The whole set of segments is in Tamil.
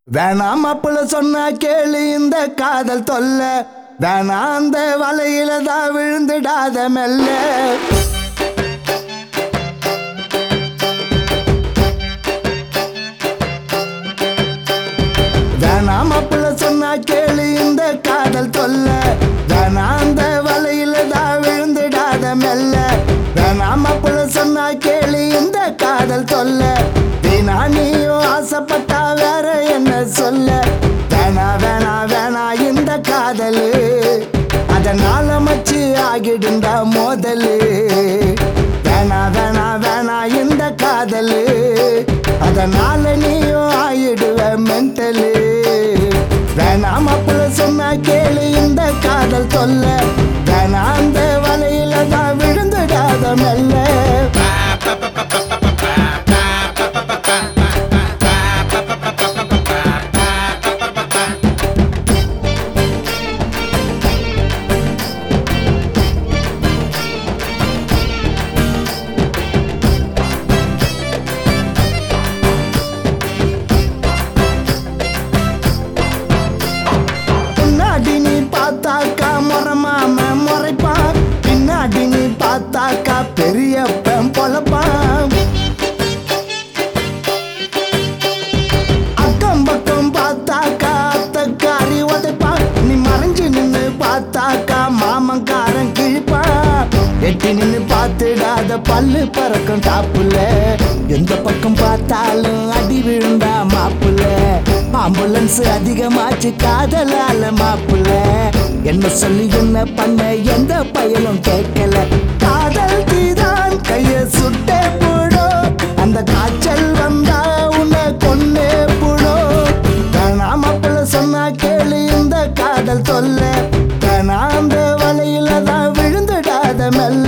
வேணாம் மாப்பிள்ள சொன்னா கேளு இந்த காதல் தொல்ல வேணாம் அந்த வலையில தான் விழுந்துடாத மெல்ல வேணாம் மாப்பிள்ள சொன்னா கேளு இந்த காதல் தொல்ல வேணாம் அந்த வலையில தான் விழுந்துடாத மெல்ல வேணாம் மாப்பிள்ள சொன்னா கேளு இந்த காதல் தொல்ல வீணா நீயும் ஆசைப்பட்டா வேற என்ன சொல்ல வேணா வேணா வேணா இந்த காதலு அதனால மச்சு ஆகிடுண்டா மோதலு வேணா வேணா வேணா இந்த காதலு அதனால நீயும் ஆயிடுவ மென்டலு வேணாம் மாப்பிள்ள சொன்னா கேளு இந்த காதல் தொல்ல வேணா அந்த வலையில தான் விழுந்துடாத மெல்ல பின்னாடி நீ பார்த்தாக்கா முறமாம முறைப்பான் பின்னாடி நீ பார்த்தாக்கா பெரியப்பன் பொழப்பான் அக்கம் பக்கம் பார்த்தாக்கா அத்தக்காரி உதைப்பான் நீ மறைஞ்சு நின்னு பார்த்தாக்கா மாமன்காரன் கிழிப்பான் எட்டி நின்னு பார்த்துடாத பல்லு பறக்கும் டாப்புல எந்த பக்கம் பார்த்தாலும் அடி விழுந்தா மாப்புல ஆம்புலன்ஸ் அதிகமாச்சு காதலால மாப்புல என்ன சொல்லி என்ன பண்ண எந்த பயனும் கேட்கல காதல் தீதான் கைய சுட்டே போடும் அந்த காய்ச்சல் வந்தா உன்னை கொன்னே போடும் வேணாம் மாப்பிள்ள சொன்னா கேளு இந்த காதல் தொல்ல வேணாம் அந்த வலையில தான் விழுந்துடாத மெல்ல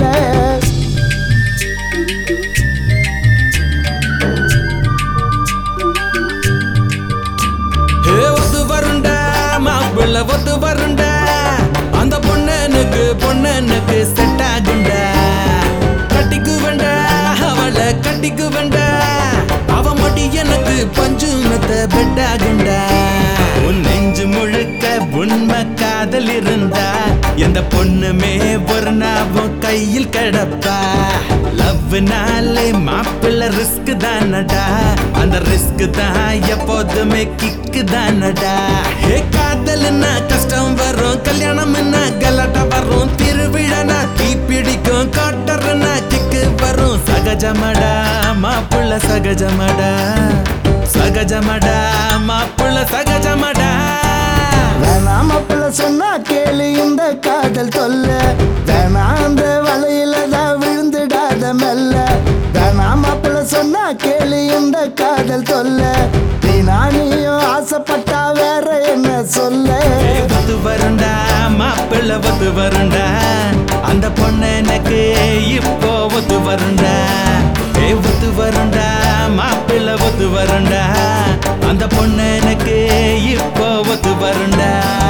ஹே ஒத்து வருண்டா மாப்பிள்ள ஒத்து வருண்டா அந்த பொண்ணனுக்கு பொண்ணனுக்கு செட் ஆகுண்டா கட்டிக்கு வேண்டா அவளை கட்டிக்கு வேண்டா அவ மடி எனக்கு பஞ்சு மெத்த பெட் ஆகுண்டா உன் நெஞ்சு முழுக்க உண்மை காதல் இருந்தா எந்த பொண்ணுமே ஒரு நாவும் கையில் கிடப்பா லவ்னாலே மாப்பிள்ள ரிஸ்க் தானடா அந்த ரிஸ்க் தான் எப்போதுமே கிக்கு தானடா ஹே காதல்னா கஷ்டம் வரும் கல்யாணம்னா கலாட்டா வரும் திருவிழானா தீ பிடிக்கும் காட்டர்னா கிக்கு வரும் சகஜமடா மாப்பிள்ள சகஜமடா சகஜமடா மாப்பிள்ள சகஜமடா வேணாம் மாப்பிள்ள சொன்னா கேளு இந்த காதல் தொல்ல வேணாம் அந்த வலையில தான் விழுந்துடாத மெல்ல வேணாம் மாப்பிள்ள சொன்னா கேளு இந்த காதல் தொல்ல வீணா நீயும் ஆசைப்பட்டா வேற என்ன சொல்ல ஏய், ஒத்து வருண்டா மாப்பிள்ள ஒத்து வருண்டா அந்த பொண்ணு எனக்கு இப்போ ஒத்து வருண்டா ஏ ஒத்து வருண்டா மாப்பிள்ள ஒத்து வருண்டா அந்த பொண்ணு எனக்கு இப்போ ஒத்து வருண்டா